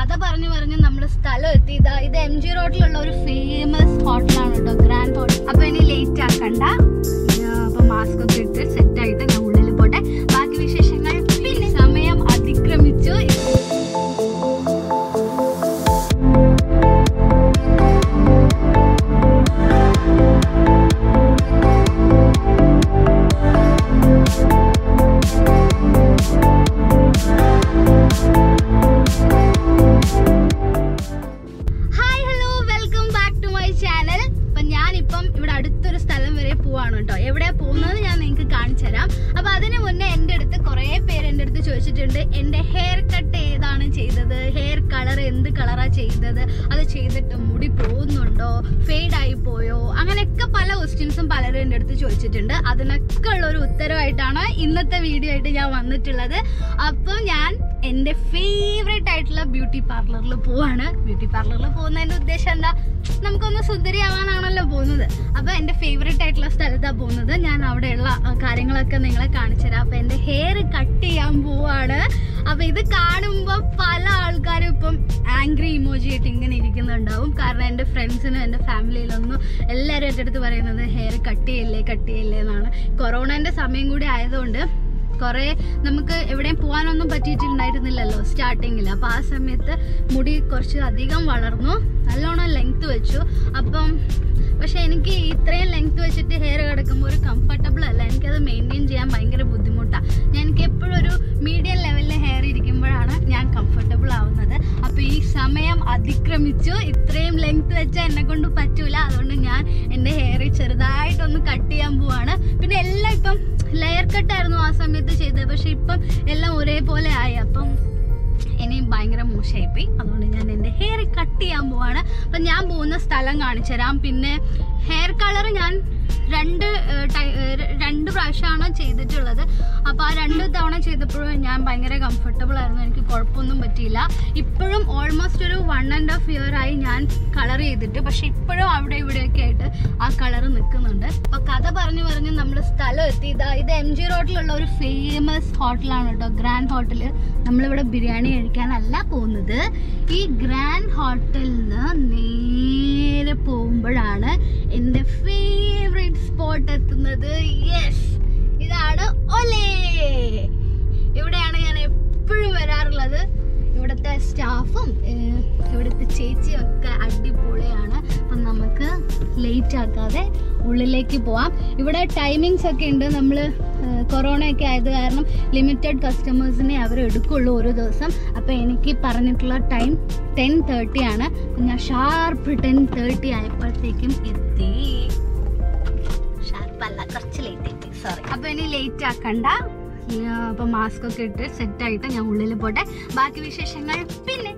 കഥ പറഞ്ഞു പറഞ്ഞ് നമ്മൾ സ്ഥലം എത്തി ഇതാ ഇത് എം ജി റോഡിലുള്ള ഒരു ഫേമസ് ഹോട്ടലാണ് കേട്ടോ ഗ്രാൻഡ് ഹോട്ടൽ അപ്പൊ ഇനി ലേറ്റ് ആക്കണ്ട ആ, അപ്പൊ മാസ്ക് ഒക്കെ ഇട്ട് സെറ്റ് ആയിട്ട് ഞാൻ ഉള്ളിൽ പോട്ടെ ബാക്കി വിശേഷങ്ങൾ പിന്നെ സമയം അതിക്രമിച്ചു hi hello welcome back to my channel അപ്പൊ ഞാനിപ്പം ഇവിടെ അടുത്തൊരു സ്ഥലം വരെ പോവാണ് കേട്ടോ എവിടെയാ പോകുന്നത് ഞാൻ നിങ്ങൾക്ക് കാണിച്ചു തരാം അപ്പൊ അതിന് മുന്നേ എൻ്റെ അടുത്ത് കുറേ പേര് എൻ്റെ അടുത്ത് ചോദിച്ചിട്ടുണ്ട് എൻ്റെ ഹെയർ കട്ട് ഏതാണ് ചെയ്തത് ഹെയർ കളർ എന്ത് കളറാ ചെയ്തത് അത് ചെയ്തിട്ട് മുടി പോകുന്നുണ്ടോ ഫെയ്ഡ് ആയി പോയോ അങ്ങനെയൊക്കെ പല ക്വസ്റ്റ്യൻസും പലരും എൻ്റെ അടുത്ത് ചോദിച്ചിട്ടുണ്ട് അതിനൊക്കെ ഉള്ള ഒരു ഉത്തരവായിട്ടാണ് ഇന്നത്തെ വീഡിയോ ആയിട്ട് ഞാൻ വന്നിട്ടുള്ളത് അപ്പം ഞാൻ എൻ്റെ ഫേവറേറ്റ് ആയിട്ടുള്ള ബ്യൂട്ടി പാർലറിൽ പോവാണ് ബ്യൂട്ടി പാർലറിൽ പോകുന്നതിന്റെ ഉദ്ദേശം എന്താ നമുക്കൊന്ന് സുന്ദരിയാവാനാണല്ലോ പോകുന്നത് അപ്പൊ എൻ്റെ ഫേവറേറ്റ് ആയിട്ടുള്ള സ്ഥലത്താണ് പോകുന്നത് ഞാൻ അവിടെയുള്ള ആ, കാര്യങ്ങളൊക്കെ നിങ്ങളെ കാണിച്ചു തരാം അപ്പൊ എൻ്റെ ഹെയർ കട്ട് ചെയ്യാൻ പോവാണ് അപ്പൊ ഇത് കാണുമ്പോൾ പല ആൾക്കാരും ഇപ്പം ആംഗ്രി ഇമോജി ആയിട്ട് ഇങ്ങനെ ഇരിക്കുന്നുണ്ടാവും കാരണം എൻ്റെ ഫ്രണ്ട്സിനും എൻ്റെ ഫാമിലിയിലൊന്നും എല്ലാവരും എൻ്റെ അടുത്ത് പറയുന്നത് ഹെയർ കട്ട് ചെയ്യല്ലേ കട്ട് ചെയ്യല്ലേ എന്നാണ് കൊറോണൻ്റെ സമയം കൂടി ആയതുകൊണ്ട് കുറെ നമുക്ക് എവിടെയും പോകാനൊന്നും പറ്റിയിട്ടുണ്ടായിരുന്നില്ലല്ലോ സ്റ്റാർട്ടിങ്ങിൽ അപ്പോൾ ആ സമയത്ത് മുടി കുറച്ച് അധികം വളർന്നു നല്ലോണം ലെങ്ത് വെച്ചു അപ്പം പക്ഷെ എനിക്ക് ഇത്രയും ലെങ്ത് വെച്ചിട്ട് ഹെയർ കിടക്കുമ്പോൾ ഒരു കംഫർട്ടബിൾ അല്ല എനിക്കത് മെയിൻറ്റെയിൻ ചെയ്യാൻ ഭയങ്കര ബുദ്ധിമുട്ടാണ് ഞാൻ എനിക്ക് എപ്പോഴും ഒരു മീഡിയം ലെവലിൽ ഹെയർ ഇരിക്കുമ്പോഴാണ് ഞാൻ കംഫർട്ടബിൾ ആവുന്നത് അപ്പോൾ ഈ സമയം അതിക്രമിച്ചു ഇത്രയും ലെങ്ത് വെച്ചാൽ എന്നെ കൊണ്ട് പറ്റൂല അതുകൊണ്ട് ഞാൻ എൻ്റെ ഹെയർ ചെറുതായിട്ടൊന്ന് കട്ട് ചെയ്യാൻ പോവാണ് പിന്നെ എല്ലാം ഇപ്പം ലെയർ കട്ടായിരുന്നു ആ സമയത്ത് ചെയ്തത് പക്ഷെ ഇപ്പം എല്ലാം ഒരേപോലെ ആയി അപ്പം ഇനി ഭയങ്കര മോശമായിപ്പോയി അതുകൊണ്ട് ഞാൻ എൻ്റെ ഹെയർ കട്ട് ചെയ്യാൻ പോവാണ് അപ്പം ഞാൻ പോകുന്ന സ്ഥലം കാണിച്ചു തരാം പിന്നെ ഹെയർ കളർ ഞാൻ രണ്ട് ഏർ, ടൈ- ഏർ, രണ്ട് പ്രാവശ്യമാണ് ചെയ്തിട്ടുള്ളത് അപ്പോൾ ആ രണ്ട് തവണ ചെയ്തപ്പോഴും ഞാൻ ഭയങ്കര കംഫർട്ടബിൾ ആയിരുന്നു എനിക്ക് കുഴപ്പമൊന്നും പറ്റിയില്ല ഇപ്പോഴും ഓൾമോസ്റ്റ് ഒരു വൺ ആൻഡ് ഹാഫ് ഇയർ ആയി ഞാൻ കളർ ചെയ്തിട്ട് പക്ഷെ ഇപ്പോഴും അവിടെ ഇവിടെയൊക്കെ ആയിട്ട് ആ കളർ നിൽക്കുന്നുണ്ട് അപ്പോൾ കഥ പറഞ്ഞു പറഞ്ഞ് നമ്മൾ സ്ഥലം എത്തി ഇതാ ഇത് എം ജി റോഡിലുള്ള ഒരു ഫേമസ് ഹോട്ടലാണ് കേട്ടോ ഗ്രാൻഡ് ഹോട്ടൽ നമ്മളിവിടെ ബിരിയാണി കഴിക്കാനല്ല പോകുന്നത് ഈ ഗ്രാൻഡ് ഹോട്ടലിൽ നിന്ന് നേരെ പോകുമ്പോഴാണ് എൻ്റെ ഫേവറേറ്റ് സ്പോട്ട് എത്തുന്നത് യെസ് ഇതാണ് ഒലേ ഇവിടെയാണ് ഞാൻ എപ്പോഴും വരാറുള്ളത് ഇവിടുത്തെ സ്റ്റാഫും ഏഹ്, ഇവിടുത്തെ ചേച്ചിയും ഒക്കെ അടിപൊളിയാണ് അപ്പം നമുക്ക് ലേറ്റ് ആക്കാതെ ഉള്ളിലേക്ക് പോവാം ഇവിടെ ടൈമിങ്സ് ഒക്കെ ഉണ്ട് നമ്മൾ കൊറോണ ഒക്കെ ആയത് കാരണം ലിമിറ്റഡ് കസ്റ്റമേഴ്സിനെ അവർ എടുക്കുള്ളൂ ഒരു ദിവസം അപ്പോൾ എനിക്ക് പറഞ്ഞിട്ടുള്ള ടൈം ടെൻ തേർട്ടി ആണ് അപ്പം ഞാൻ ഷാർപ്പ് ടെൻ തേർട്ടി ആയപ്പോഴത്തേക്കും എത്തി ഷാർപ്പല്ല കുറച്ച് ലേറ്റ് എത്തി സോറി അപ്പോൾ ഇനി ലേറ്റ് ആക്കണ്ട അപ്പോൾ മാസ്ക് ഒക്കെ ഇട്ട് സെറ്റ് ആയിട്ട് ഞാൻ ഉള്ളിൽ പോട്ടെ ബാക്കി വിശേഷങ്ങൾ പിന്നെ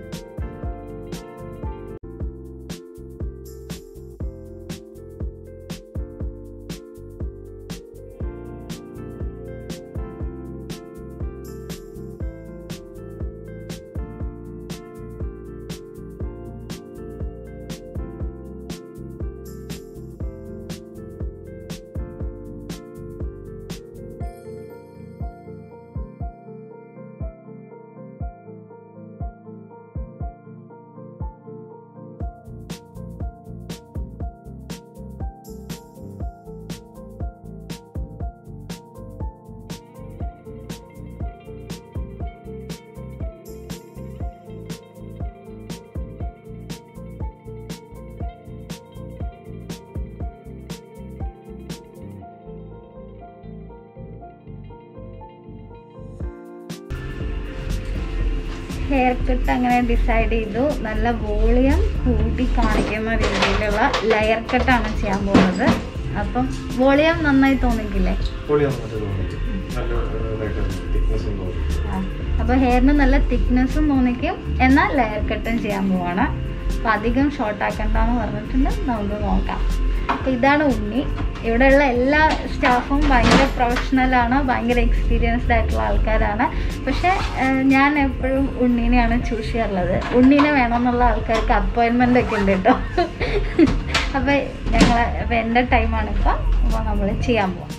ഹെയർ കട്ട് അങ്ങനെ ഡിസൈഡ് ചെയ്തു നല്ല വോളിയം കൂട്ടി കാണിക്കുന്ന രീതിയിലുള്ള ലെയർ കട്ടാണ് ചെയ്യാൻ പോകുന്നത് അപ്പം വോളിയം നന്നായി തോന്നിക്കില്ലേ പൊളി വന്നിട്ട് തോന്നി നല്ല ഇതായിട്ട് തിക്നെസ്സും തോന്നി അപ്പോൾ ഹെയറിന് നല്ല തിക്നെസ്സും തോന്നിക്കും എന്നാൽ ലെയർ കട്ടും ചെയ്യാൻ പോവാണ് അപ്പം അധികം ഷോർട്ട് ആക്കണ്ടെന്ന് പറഞ്ഞിട്ടുണ്ട് നമുക്ക് നോക്കാം അപ്പോൾ ഇതാണ് ഉണ്ണി ഇവിടെയുള്ള എല്ലാ സ്റ്റാഫും ഭയങ്കര പ്രൊഫഷണലാണ് ഭയങ്കര എക്സ്പീരിയൻസ്ഡ് ആയിട്ടുള്ള ആൾക്കാരാണ് പക്ഷേ ഏഹ്, ഞാൻ എപ്പോഴും ഉണ്ണീനെയാണ് ചൂസ് ചെയ്യാറുള്ളത് ഉണ്ണീനെ വേണമെന്നുള്ള ആൾക്കാർക്ക് അപ്പോയിൻമെൻ്റ് ഒക്കെ ഉണ്ട് കേട്ടോ അപ്പോൾ ഞങ്ങൾ അപ്പോൾ എൻ്റെ ടൈമാണ് ഇപ്പോൾ അപ്പോൾ നമ്മൾ ചെയ്യാൻ പോവാം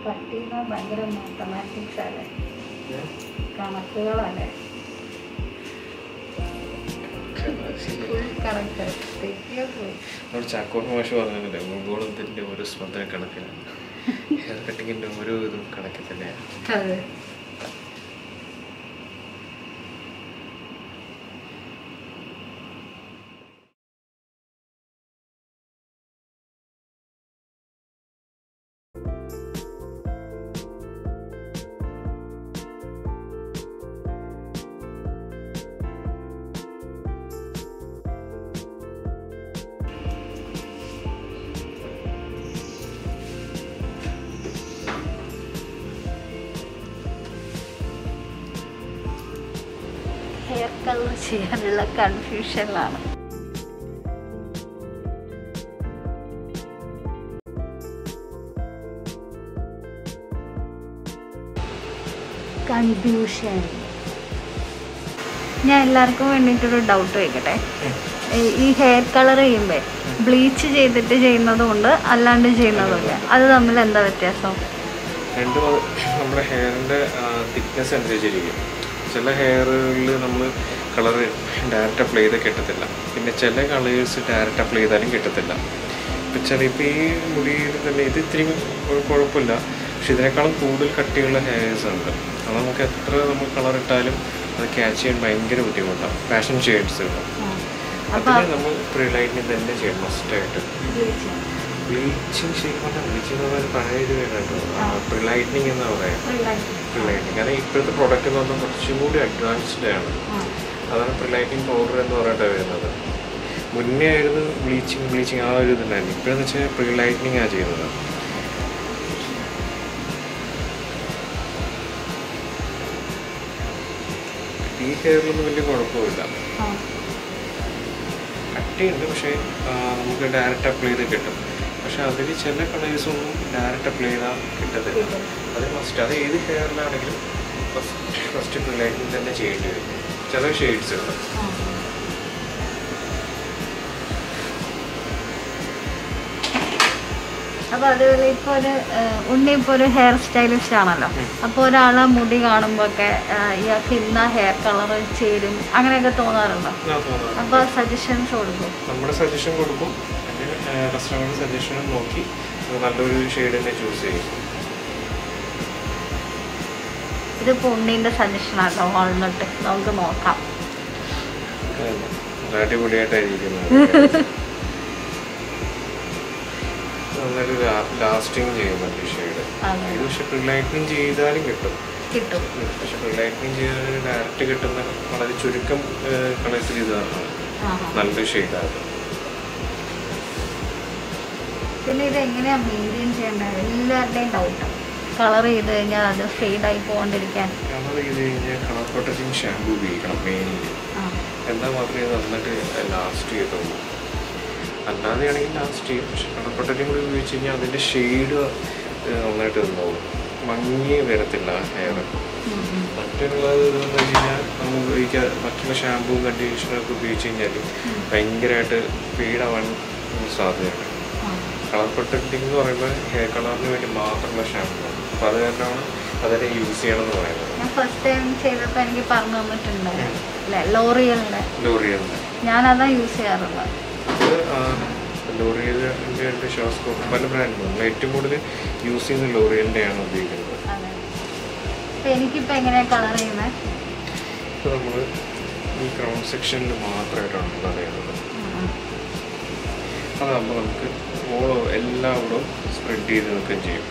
പട്ടിന്ന് ഭയങ്കര മാത്തമാറ്റിക്സ് അല്ലേ കണക്കുകളല്ലേ ഫുൾ കണക്ക് തെറ്റിയോ പോയി അവിടെ ചാക്കോട്ട് മാഷ് പറഞ്ഞില്ലേ ഭൂഗോളത്തിന്റെ ഓരോ സ്പന്ദന കണക്കിലാണ് ഹെയർ കട്ടിങ്ങിന്റെ ഓരോ ഇതും കണക്കിൽ തന്നെയാണ് അതെ ഹെയർ കളർ ചെയ്യാനുള്ള കൺഫ്യൂഷനിലാണ് കൺഫ്യൂഷൻ ഞാൻ എല്ലാവർക്കും വേണ്ടിയിട്ടൊരു ഡൗട്ട് ചോദിക്കട്ടെ ഈ- ഈ ഹെയർ കളർ ചെയ്യുമ്പോൾ ബ്ലീച്ച് ചെയ്തിട്ട് ചെയ്യുന്നതുകൊണ്ട് അല്ലാണ്ട് ചെയ്യുന്നതുമില്ല അത് തമ്മിൽ എന്താ വ്യത്യാസം രണ്ടും അത് നമ്മുടെ ഹെയറിന്റെ തിക്നെസ് അനുസരിച്ചിരിക്കും ചില ഹെയറുകളിൽ നമ്മൾ കളർ ഡയറക്റ്റ് അപ്ലൈ ചെയ്ത് കിട്ടത്തില്ല പിന്നെ ചില കളേഴ്സ് ഡയറക്റ്റ് അപ്ലൈ ചെയ്താലും കിട്ടത്തില്ല ഇപ്പം ചില ഇപ്പം ഈ മുടിയിൽ തന്നെ ഇത് ഇത്തിരി കുഴ- കുഴപ്പമില്ല പക്ഷെ ഇതിനേക്കാളും കൂടുതൽ കട്ടിയുള്ള ഹെയർസ് ഉണ്ട് അത് നമുക്ക് എത്ര നമ്മൾ കളർ ഇട്ടാലും അത് ക്യാച്ച് ചെയ്യാൻ ഭയങ്കര ബുദ്ധിമുട്ടാണ് ഫാഷൻ ഷെയ്ഡ്സ് അപ്പൊ അതിന് നമ്മൾ പ്രിലൈറ്റിന് തന്നെ ചെയ്യണം മസ്റ്റായിട്ട് ബ്ലീച്ചിങ് ശരിക്കും പറഞ്ഞാൽ ബ്ലീച്ചിങ് എന്ന് പറഞ്ഞാൽ പഴയ ഒരു കേട്ടോ പ്രിലൈറ്റനിങ് എന്നാ പറയാം പ്രിലൈറ്റിംഗ് കാരണം ഇപ്പോഴത്തെ പ്രോഡക്റ്റ് എന്ന് പറഞ്ഞാൽ കുറച്ചും കൂടി അഡ്വാൻസ്ഡ് ആണ് അതാണ് പ്രിലൈറ്റിംഗ് പൗഡർ എന്ന് പറഞ്ഞിട്ട് വരുന്നത് മുന്നേ ആയിരുന്നു ബ്ലീച്ചിങ് ബ്ലീച്ചിങ് ആ ഒരു ഇതുണ്ടായിരുന്നു ഇപ്പോഴെന്ന് വെച്ചാൽ പ്രിലൈറ്റനിങ് ആണ് ചെയ്യുന്നത് ഈ ഹെയറിലൊന്നും വലിയ കുഴപ്പമില്ല കട്ടിയുണ്ട് പക്ഷേ ആ, നമുക്ക് ഡയറക്റ്റ് അപ്ലൈ ചെയ്ത് കിട്ടും പക്ഷെ അതിൽ ചില കളേഴ്സ് ഒന്നും ഡയറക്റ്റ് അപ്ലൈ ചെയ്താൽ കിട്ടത്തില്ല അത് മസ്റ്റ് അത് ഏത് ഹെയറിലാണെങ്കിലും ഫസ്റ്റ് ഫസ്റ്റ് പ്രിലൈറ്റിംഗ് തന്നെ ചെയ്യേണ്ടി വരും ചില ഷെയ്ഡ്സ് ഉണ്ട് അപ്പൊ അതുപോലെ ഇപ്പൊ ഒരു ഏഹ്, ഉണ്ണി ഇപ്പൊ ഒരു ഹെയർ സ്റ്റൈലിസ്റ്റ് ആണല്ലോ അപ്പൊ ഒരാളെ മുടി കാണുമ്പോ ഒക്കെ ഇയാൾക്ക് ഇന്ന ഹെയർ കളർ ചേരും അങ്ങനെയൊക്കെ തോന്നാറുണ്ടോ ആ, തോന്നാറ്. അപ്പൊ സജഷൻസ് കൊടുക്കും നമ്മുടെ സജഷൻ കൊടുക്കും പിന്നെ കസ്റ്റമറുടെ സജഷൻ നോക്കി നല്ലൊരു ഷെയ്ഡ് തന്നെ ചൂസ് ചെയ്യും ഇതിപ്പോ ഉണ്ണീന്റെ സജഷൻ ആട്ടോ വാൾനട്ട് നമുക്ക് നോക്കാം അതന്നെ. നല്ല അടിപൊളിയായിട്ടായിരിക്കുന്നത് നല്ലൊരു ലാസ്റ്റിങ് ചെയ്യുന്നുണ്ട് ഈ ഷെയ്ഡ് അതെ ഇത് പക്ഷെ പ്രിലൈറ്റിംഗ് ചെയ്താലും കിട്ടും കിട്ടും പക്ഷെ പ്രിലൈറ്റിംഗ് ചെയ്താൽ ഡയറക്റ്റ് കിട്ടുന്ന വളരെ ചുരുക്കം കളേഴ്സിൽ ഇതാണ് ആഹാ. നല്ലൊരു ഷെയ്ഡാണ് പിന്നെ ഇത് എങ്ങനെയാ മെയിൻറ്റെയിൻ ചെയ്യേണ്ടത് എല്ലാവരുടെയും ഡൗട്ട് കളർ ചെയ്ത് കഴിഞ്ഞാൽ അത് ഫെയ്ഡായി പോകാണ്ടിരിക്കാൻ കളർ ചെയ്ത് കഴിഞ്ഞാൽ കളർ പ്രൊട്ടക്റ്റിംഗ് ഷാമ്പു ഉപയോഗിക്കണം മെയിൻലി ആ എന്നാൽ മാത്രമേ ഇത് നന്നായിട്ട് ലാസ്റ്റ് ചെയ്യത്തുള്ളൂ അല്ലാതെ ആണെങ്കിൽ ലാസ്റ്റ് ചെയ്യും പക്ഷെ കളർ പ്രൊട്ടക്റ്റിംഗ് കൂടി ഉപയോഗിച്ച് കഴിഞ്ഞാൽ അതിൻ്റെ ഷെയ്ഡ് നന്നായിട്ട് ഉണ്ടാവും മങ്ങി വരത്തില്ല ഹെയർ ഉം, ഉം. മറ്റുള്ളത് ഇതെന്ന് വെച്ച് കഴിഞ്ഞാൽ നമ്മൾ ഉപയോഗിക്കുക മറ്റുള്ള ഷാമ്പൂവും കണ്ടീഷണറൊക്കെ ഉപയോഗിച്ച് കഴിഞ്ഞാൽ ഭയങ്കരമായിട്ട് ഫീഡാവാൻ സാധ്യതയുണ്ട് ആ. കളർ പ്രൊട്ടക്റ്റിംഗ് എന്ന് പറയുമ്പോൾ ഹെയർ കളറിന് വേണ്ടി മാത്രമുള്ള ഷാമ്പൂ അപ്പോൾ അത് കാരണമാണ് അതിനെ യൂസ് ചെയ്യണമെന്ന് പറയുന്നത് ഞാൻ ഫസ്റ്റ് ടൈം ചെയ്തപ്പോൾ എനിക്ക് പറഞ്ഞു തന്നിട്ടുണ്ട് അല്ലേ ലോറിയലിൻ്റെ ലോറിയലിൻ്റെ ഞാനതാ യൂസ് ചെയ്യാറുള്ളത് ഇത് ലോറിയലിൻ്റെ ഉണ്ട് ഷോസ്കോപ്പ് പല ബ്രാൻഡും നമ്മൾ ഏറ്റവും കൂടുതൽ യൂസ് ചെയ്യുന്ന ലോറിയലിൻ്റെയാണ് ഉപയോഗിക്കുന്നത് അതെ അപ്പം എനിക്കിപ്പോൾ എങ്ങനെയാണ് കളർ ചെയ്യുന്നത് ഇപ്പോൾ നമ്മൾ ഈ ക്രൗൺ സെക്ഷനിൽ മാത്രമായിട്ടാണ് കളർ ചെയ്യുന്നത് അതാകുമ്പോൾ നമുക്ക് ഓളോ എല്ലാവരും സ്പ്രെഡ് ചെയ്ത് നിൽക്കുകയും ചെയ്യും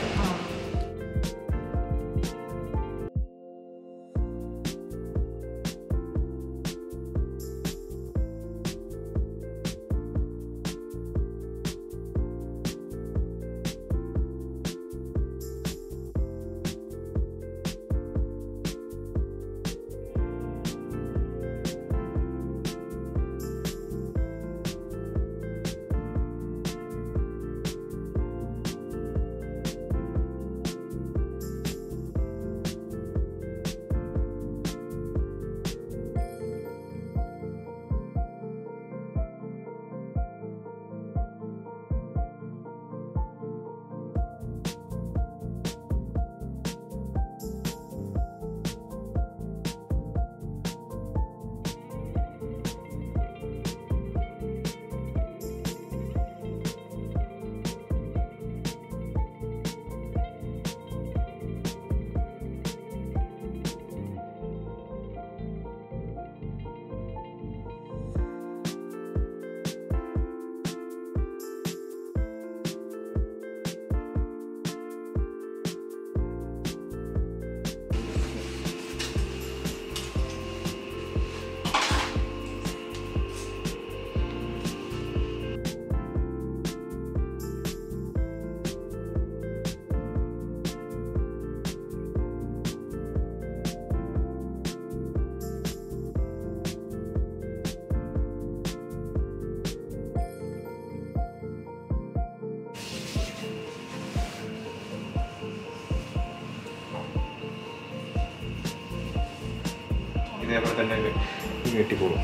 ഇതേപോലെ തന്നെ അങ്ങ് നീട്ടിക്കോളും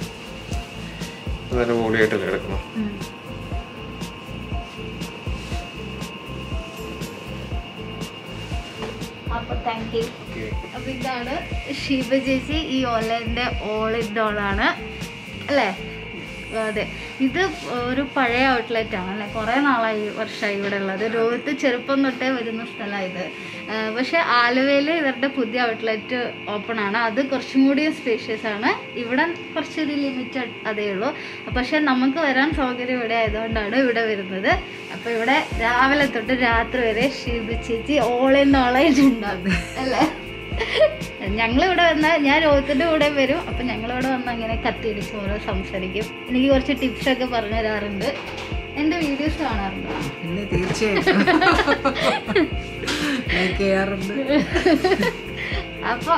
നല്ല ബോഡിയായിട്ടല്ലേ കിടക്കണം അപ്പൊ താങ്ക് യു ഓക്കെ അപ്പൊ ഇതാണ് ഷീബ ചേച്ചി ഈ ഓലന്റെ ഓൾ ഇൻ ഓൾ ആണ് അല്ലേ അതെ ഇത് ഒരു പഴയ ഔട്ട്ലെറ്റ് ആണ് അല്ലേ കുറേ നാളായി വർഷമായി ഇവിടെ ഉള്ളത് രോഹിത്ത് ചെറുപ്പം തൊട്ടേ വരുന്ന സ്ഥലമാണ് ഇത് പക്ഷെ ആലുവയിൽ ഇവരുടെ പുതിയ ഔട്ട്ലെറ്റ് ഓപ്പൺ ആണ് അത് കുറച്ചും കൂടി സ്പേഷ്യസ് ആണ് ഇവിടെ കുറച്ചൊരു ലിമിറ്റഡ് അതേ ഉള്ളൂ പക്ഷെ നമുക്ക് വരാൻ സൗകര്യം ഇവിടെ ആയതുകൊണ്ടാണ് ഇവിടെ വരുന്നത് അപ്പോൾ ഇവിടെ രാവിലെ തൊട്ട് രാത്രി വരെ ഷീബ ചേച്ചി ഓൾ ഇൻ ഓൾ ആയിട്ട് ഉണ്ടാകും അല്ലേ ഞങ്ങളിവിടെ വന്നാൽ ഞാൻ രോഹിത്തിൻ്റെ കൂടെ വരും അപ്പം ഞങ്ങളിവിടെ വന്ന് അങ്ങനെ കത്തിയിടിച്ച് ഓരോ സംസാരിക്കും എനിക്ക് കുറച്ച് ടിപ്സ് ഒക്കെ പറഞ്ഞു തരാറുണ്ട് എൻ്റെ വീഡിയോസ് കാണാറുണ്ടോ പിന്നെ തീർച്ചയായിട്ടും ലൈക്ക് ചെയ്യാറുണ്ട് അപ്പോൾ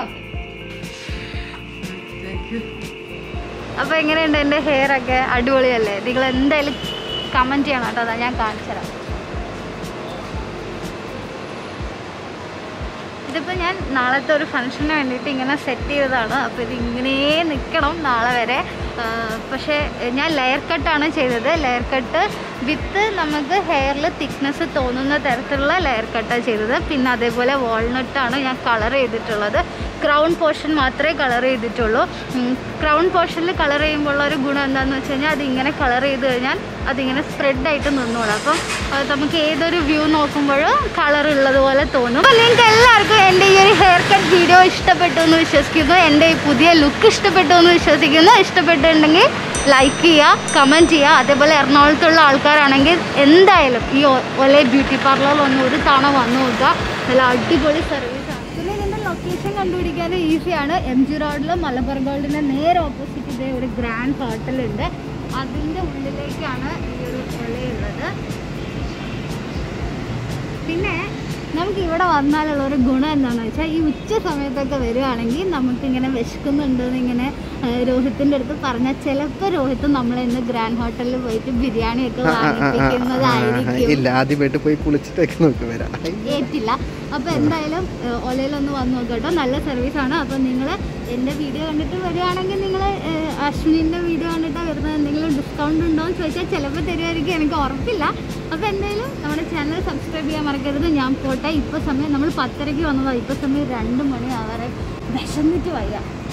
താങ്ക് യു അപ്പോൾ എങ്ങനെയുണ്ട് എൻ്റെ ഹെയർ ഒക്കെ അടിപൊളിയല്ലേ നിങ്ങൾ എന്തായാലും കമൻറ്റ് ചെയ്യണം കേട്ടോ അതാ ഞാൻ കാണിച്ചു തരാം ഇതിപ്പോൾ ഞാൻ നാളത്തെ ഒരു ഫംഗ്ഷന് വേണ്ടിയിട്ട് ഇങ്ങനെ സെറ്റ് ചെയ്തതാണ് അപ്പോൾ ഇത് ഇങ്ങനെ നിൽക്കണം നാളെ വരെ ആ, പക്ഷേ ഞാൻ ലെയർ കട്ടാണ് ചെയ്തത് ലെയർ കട്ട് വിത്ത് നമുക്ക് ഹെയറിൽ തിക്നെസ് തോന്നുന്ന തരത്തിലുള്ള ലെയർ കട്ടാണ് ചെയ്തത് പിന്നെ അതേപോലെ വാൾനട്ടാണ് ഞാൻ കളർ ചെയ്തിട്ടുള്ളത് ക്രൗൺ പോർഷൻ മാത്രമേ കളർ ചെയ്തിട്ടുള്ളൂ ക്രൗൺ പോർഷനിൽ കളർ ചെയ്യുമ്പോൾ ഒരു ഗുണം എന്താണെന്ന് വെച്ച് കഴിഞ്ഞാൽ അതിങ്ങനെ കളർ ചെയ്ത് കഴിഞ്ഞാൽ അതിങ്ങനെ സ്പ്രെഡായിട്ട് നിന്നോളും അപ്പം അത് നമുക്ക് ഏതൊരു വ്യൂ നോക്കുമ്പോഴും കളർ ഉള്ളതുപോലെ തോന്നും അപ്പോൾ നിങ്ങൾക്ക് എല്ലാവർക്കും എൻ്റെ ഈ ഒരു ഹെയർ കട്ട് വീഡിയോ ഇഷ്ടപ്പെട്ടു എന്ന് വിശ്വസിക്കുന്നു എൻ്റെ ഈ പുതിയ ലുക്ക് ഇഷ്ടപ്പെട്ടു എന്ന് വിശ്വസിക്കുന്നു ഇഷ്ടപ്പെട്ടിട്ടുണ്ടെങ്കിൽ ലൈക്ക് ചെയ്യുക കമൻറ്റ് ചെയ്യുക അതേപോലെ എറണാകുളത്തുള്ള ആൾക്കാരാണെങ്കിൽ എന്തായാലും ഈ ഒ- ഒലേ ബ്യൂട്ടി പാർലറിൽ ഒന്ന് ഒരു തവണ വന്നു നോക്കുക നല്ല അടിപൊളി സർവീസാണ് പിന്നെ ഇതിൻ്റെ ലൊക്കേഷൻ കണ്ടുപിടിക്കാൻ ഈസിയാണ് എം ജി റോഡിൽ മലബാർ ഗോൾഡിൻ്റെ നേരെ ഓപ്പോസിറ്റ് ഇതേ ഒരു ഗ്രാൻഡ് ഹോട്ടലുണ്ട് അതിൻ്റെ ഉള്ളിലേക്കാണ് ഈ ഒരു ഒലയുള്ളത് പിന്നെ നമുക്ക് ഇവിടെ വന്നാലുള്ള ഒരു ഗുണം എന്താണെന്ന് വെച്ചാൽ ഈ ഉച്ച സമയത്തൊക്കെ വരികയാണെങ്കിൽ നമുക്കിങ്ങനെ വിശക്കുന്നുണ്ടെന്ന് ഇങ്ങനെ ഏഹ്, രോഹിത്തിൻ്റെ അടുത്ത് പറഞ്ഞാൽ ചിലപ്പോൾ രോഹിത്ത് നമ്മളെ ഇന്ന് ഗ്രാൻഡ് ഹോട്ടലിൽ പോയിട്ട് ബിരിയാണിയൊക്കെ വാങ്ങിപ്പിക്കുന്നതായിരിക്കും ഇല്ല ആദ്യമായിട്ട് പോയി കുളിച്ചിട്ടൊക്കെ നോക്കി വരാം ഏറ്റില്ല അപ്പോൾ എന്തായാലും ഏഹ്, ഒലയിലൊന്ന് വന്ന് നോക്കട്ടോ നല്ല സർവീസാണ് അപ്പോൾ നിങ്ങൾ എൻ്റെ വീഡിയോ കണ്ടിട്ട് വരികയാണെങ്കിൽ നിങ്ങൾ അശ്വിനിൻ്റെ വീഡിയോ കണ്ടിട്ടാണ് വരുന്നത് എന്തെങ്കിലും ഡിസ്കൗണ്ട് ഉണ്ടോ എന്ന് ചോദിച്ചാൽ ചിലപ്പോൾ തരുമായിരിക്കും എനിക്ക് ഉറപ്പില്ല അപ്പോൾ എന്തായാലും നമ്മുടെ ചാനൽ സബ്സ്ക്രൈബ് ചെയ്യാൻ മറക്കരുത് ഞാൻ പോട്ടെ ഇപ്പോൾ സമയം നമ്മൾ പത്തരയ്ക്ക് വന്നതാണ് ഇപ്പോൾ സമയം രണ്ട് മണി ആവാറെ വിശന്നിട്ട് വയ്യ